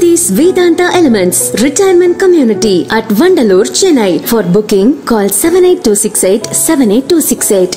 Sathis Vedanta Elements Retirement Community at Vandalur, Chennai. For booking, call 78268 78268.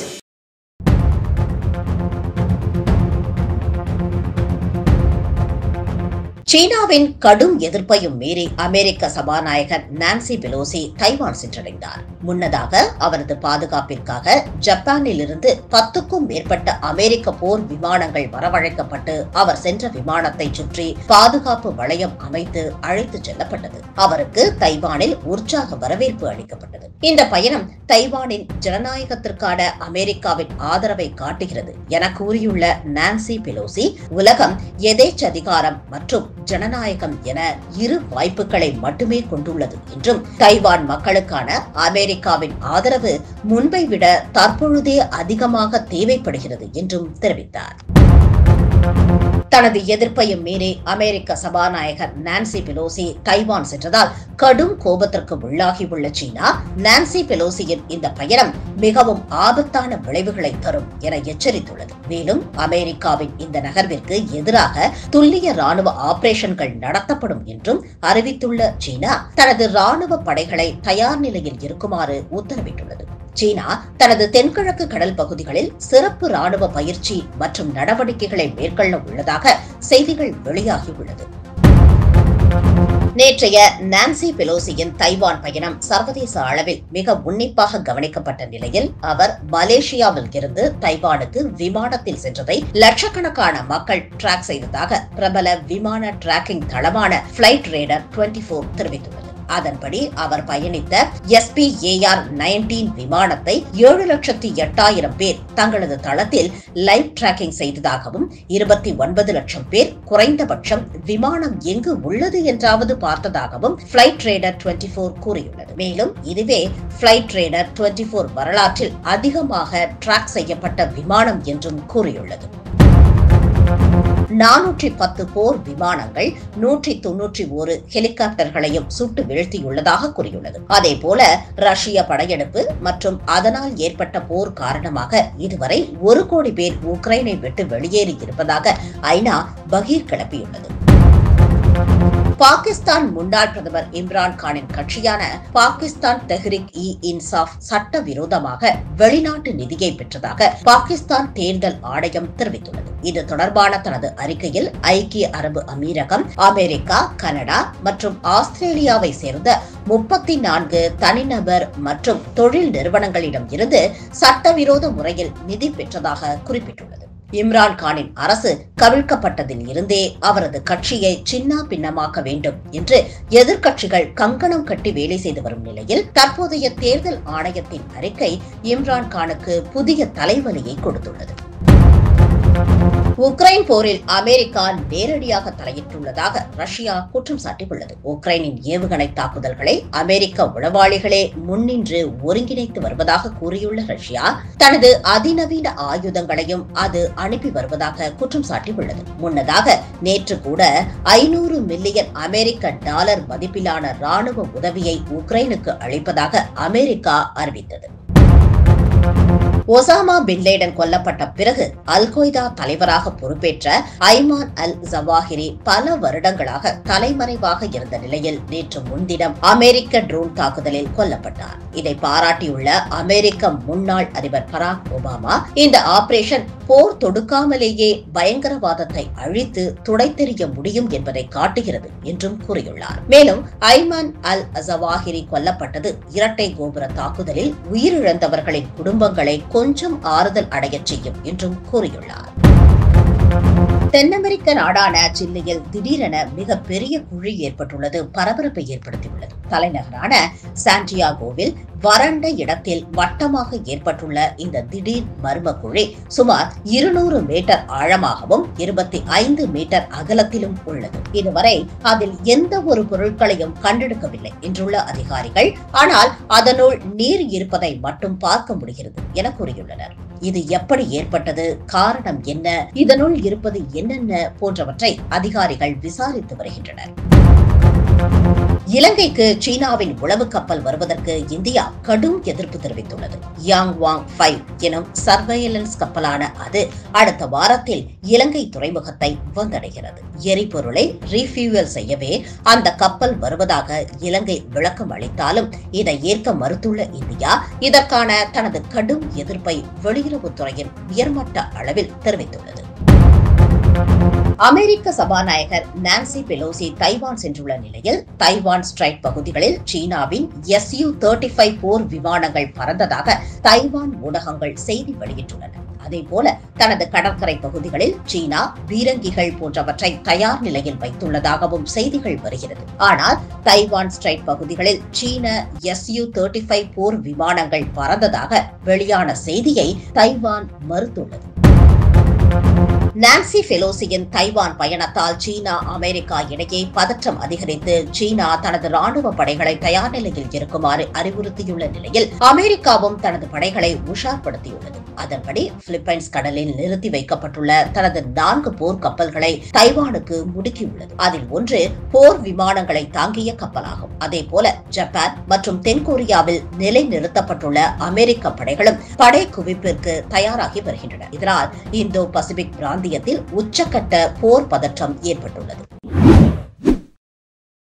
சீனாவின் கடும் எதிர்ப்பையும் மீறி அமெரிக்க சபாநாயகர் நான்சி பெலோசி தைவான் சென்றடைந்தார் முன்னதாக அவரது பாதுகாப்பிற்காக ஜப்பானில் இருந்து பத்துக்கும் மேற்பட்ட அமெரிக்க போர் விமானங்கள் வரவழைக்கப்பட்டு அவர் சென்ற விமானத்தை சுற்றி பாதுகாப்பு வளையம் அமைத்து அழைத்துச் செல்லப்பட்டது அவருக்கு தைவானில் உற்சாக வரவேற்பு அளிக்கப்பட்டது இந்த பயணம் தைவானின் ஜனநாயகத்திற்கான அமெரிக்காவின் ஆதரவை காட்டுகிறது என கூறியுள்ள நான்சி பெலோசி உலகம் எதேச்சதிகாரம் மற்றும் ஜனநாயகம் என இரு வாய்ப்புகளை மட்டுமே கொண்டுள்ளது என்றும் தைவான் மக்களுக்கான அமெரிக்காவின் ஆதரவு முன்பை விட தற்பொழுதே அதிகமாக தேவைப்படுகிறது என்றும் தெரிவித்தார் தனது எதிர்ப்பையும் மீறி அமெரிக்க சபாநாயகர் நான்சி பெலோசி தைவான் சென்றதால் கடும் கோபத்திற்கு உள்ளாகியுள்ள சீனா நான்சி பெலோசியின் இந்த பயணம் மிகவும் ஆபத்தான விளைவுகளை தரும் என எச்சரித்துள்ளது மேலும் அமெரிக்காவின் இந்த நகர்விற்கு எதிராக துல்லிய ராணுவ ஆபரேஷன்கள் நடத்தப்படும் என்றும் அறிவித்துள்ள சீனா தனது ராணுவ படைகளை தயார் நிலையில் இருக்குமாறு உத்தரவிட்டுள்ளது சீனா தனது தென்கிழக்கு கடல் பகுதிகளில் சிறப்பு ராணுவ பயிற்சி மற்றும் நடவடிக்கைகளை மேற்கொள்ள உள்ளதாக செய்திகள் வெளியாகியுள்ளது நேற்றைய நான்சி பெலோசியின் தைவான் பயணம் சர்வதேச அளவில் மிக உன்னிப்பாக கவனிக்கப்பட்ட நிலையில் அவர் மலேசியாவில் இருந்து தைவானுக்கு விமானத்தில் சென்றதை லட்சக்கணக்கான மக்கள் டிராக் செய்ததாக பிரபல விமான டிராக்கிங் தளமான பிளைட் ரேடர் டுவெண்டி போர் தெரிவித்துள்ளது அதன்படி அவர் பயணித்த எஸ்பிஏஆர் நைன்டீன் விமானத்தை ஏழு லட்சத்தி எட்டாயிரம் பேர் தங்களது தளத்தில் லைவ் டிராக்கிங் செய்ததாகவும் இருபத்தி ஒன்பது லட்சம் பேர் குறைந்தபட்சம் விமானம் எங்கு உள்ளது என்றாவது பார்த்ததாகவும் பிளைட் ரேடர் டுவெண்டி போர் கூறியுள்ளது மேலும் இதுவே பிளைட் ரேடர் டுவெண்டி போர் வரலாற்றில் அதிகமாக டிராக் செய்யப்பட்ட விமானம் என்றும் கூறியுள்ளது நானூற்றி பத்து போர் விமானங்கள் நூற்றி தொன்னூற்றி ஒரு ஹெலிகாப்டர்களையும் சுட்டு வீழ்த்தியுள்ளதாக கூறியுள்ளது அதேபோல ரஷ்ய படையெடுப்பு மற்றும் அதனால் ஏற்பட்ட போர் காரணமாக இதுவரை ஒரு கோடி பேர் உக்ரைனை விட்டு வெளியேறி இருப்பதாக ஐநா பகீர் கிளப்பியுள்ளது பாகிஸ்தான் முன்னாள் பிரதமர் இம்ரான் கானின் கட்சியான பாகிஸ்தான் தெஹ்ரிக் இ இன்சாஃப் சட்டவிரோதமாக வெளிநாட்டு நிதியை பெற்றதாக பாகிஸ்தான் தேர்தல் ஆணையம் தெரிவித்துள்ளது இது தொடர்பான தனது அறிக்கையில் ஐக்கிய அரபு அமீரகம் அமெரிக்கா கனடா மற்றும் ஆஸ்திரேலியாவை சேர்ந்த முப்பத்தி நான்கு தனிநபர் மற்றும் தொழில் நிறுவனங்களிடம் இருந்து சட்டவிரோத முறையில் நிதி பெற்றதாக குறிப்பிட்டுள்ளது இம்ரான் கானின் அரசு கவிழ்க்கப்பட்டதில் இருந்தே அவரது கட்சியை சின்னா பின்னமாக்க வேண்டும் என்று எதிர்க்கட்சிகள் கங்கணம் கட்டி வேலை செய்து வரும் நிலையில் தற்போதைய தேர்தல் ஆணையத்தின் அறிக்கை இம்ரான் கானுக்கு புதிய தலைவலியை கொடுத்துள்ளது உக்ரைன் போரில் அமெரிக்கா நேரடியாக தலையிட்டுள்ளதாக ரஷ்யா குற்றம் சாட்டியுள்ளது உக்ரைனின் ஏவுகணை தாக்குதல்களை அமெரிக்க உளவாளிகளே முன்னின்று ஒருங்கிணைத்து வருவதாக கூறியுள்ள ரஷ்யா தனது அதிநவீன ஆயுதங்களையும் அது அனுப்பி வருவதாக குற்றம் சாட்டியுள்ளது முன்னதாக நேற்று கூட ஐநூறு மில்லியன் அமெரிக்க டாலர் மதிப்பிலான ராணுவ உதவியை உக்ரைனுக்கு அளிப்பதாக அமெரிக்கா அறிவித்தது ஒசாமா பின்லேடன் கொல்லப்பட்ட பிறகு அல் கொய்தா தலைவராக பொறுப்பேற்ற ஐமான் அல் ஜவாஹிரி பல வருடங்களாக தலைமறைவாக இருந்த நிலையில் நேற்று முன்தினம் அமெரிக்க ட்ரோன் தாக்குதலில் கொல்லப்பட்டார் இதை பாராட்டியுள்ள அமெரிக்க முன்னாள் அதிபர் பராக் ஒபாமா இந்த ஆபரேஷன் போர் தொடுக்காமலேயே பயங்கரவாதத்தை அழித்து துடைத்தெறிய முடியும் என்பதை காட்டுகிறது என்றும் கூறியுள்ளார் மேலும் ஐமான் அல் ஜவாஹிரி கொல்லப்பட்டது இரட்டை கோபுர தாக்குதலில் உயிரிழந்தவர்களின் குடும்பங்களை கொஞ்சம் ஆறுதல் அடையச் செய்யும் என்றும் கூறியுள்ளார் தென் அமெரிக்க நாடான சில்லியில் திடீரென மிக பெரிய குழி ஏற்பட்டுள்ளது பரபரப்பை ஏற்படுத்தியுள்ளது தலைநகரான சாண்டியாகோவில் வறண்ட இடத்தில் வட்டமாக ஏற்பட்டுள்ள இந்த திடீர் மர்ம குழி சுமார் இருநூறு மீட்டர் ஆழமாகவும் இருபத்தி ஐந்து மீட்டர் அகலத்திலும் உள்ளது இதுவரை அதில் எந்த ஒரு பொருட்களையும் கண்டெடுக்கவில்லை என்றுள்ள அதிகாரிகள் ஆனால் அதனுள் நீர் இருப்பதை மட்டும் பார்க்க முடிகிறது என கூறியுள்ளனர் இது எப்படி ஏற்பட்டது காரணம் என்ன இதனுள் இருப்பது என்னென்ன போன்றவற்றை அதிகாரிகள் விசாரித்து வருகின்றனர் இலங்கைக்கு சீனாவின் உளவு கப்பல் வருவதற்கு இந்தியா கடும் எதிர்ப்பு தெரிவித்துள்ளது யாங் வாங் ஃபைவ் எனும் சர்வைலன்ஸ் கப்பலான அது அடுத்த வாரத்தில் இலங்கை துறைமுகத்தை வந்தடைகிறது எரிபொருளை ரீஃபியூவல் செய்யவே அந்த கப்பல் வருவதாக இலங்கை விளக்கம் அளித்தாலும் இதை ஏற்க மறுத்துள்ள இந்தியா இதற்கான தனது கடும் எதிர்ப்பை வெளியுறவுத்துறையின் உயர்மட்ட அளவில் தெரிவித்துள்ளது அமெரிக்க சபாநாயகர் நான்சி பெலோசி தைவான் சென்றுள்ள நிலையில் தைவான் ஸ்ட்ரைட் பகுதிகளில் சீனாவின் எஸ்யூ தேர்ட்டி ஃபைவ் போர் விமானங்கள் பறந்ததாக தைவான் ஊடகங்கள் செய்தி வெளியிட்டுள்ளன அதேபோல தனது கடற்கரை பகுதிகளில் சீனா பீரங்கிகள் போன்றவற்றை தயார் நிலையில் வைத்துள்ளதாகவும் செய்திகள் வருகிறது ஆனால் தைவான் ஸ்ட்ரைட் பகுதிகளில் சீன எஸ்யூ தேர்ட்டி ஃபைவ் போர் விமானங்கள் பறந்ததாக வெளியான செய்தியை தைவான் மறுத்துள்ளது நான்சி பெலோசியின் தைவான் பயணத்தால் சீனா அமெரிக்கா இடையே பதற்றம் அதிகரித்து சீனா தனது ராணுவ படைகளை தயார் நிலையில் இருக்குமாறு அறிவுறுத்தியுள்ள நிலையில் அமெரிக்காவும் தனது படைகளை உஷார்படுத்தியுள்ளது அதன்படி பிலிப்பைன்ஸ் கடலில் நிறுத்தி வைக்கப்பட்டுள்ள தனது நான்கு போர் கப்பல்களை தைவானுக்கு முடுக்கியுள்ளது அதில் ஒன்று போர் விமானங்களை தாங்கிய கப்பலாகும் அதேபோல ஜப்பான் மற்றும் தென்கொரியாவில் நிலைநிறுத்தப்பட்டுள்ள அமெரிக்க படைகளும் படை குவிப்பிற்கு தயாராகி வருகின்றன இதனால் இந்தோ பசிபிக் பிராந்தியத்தில் உச்சக்கட்ட போர் பதற்றம் ஏற்பட்டுள்ளது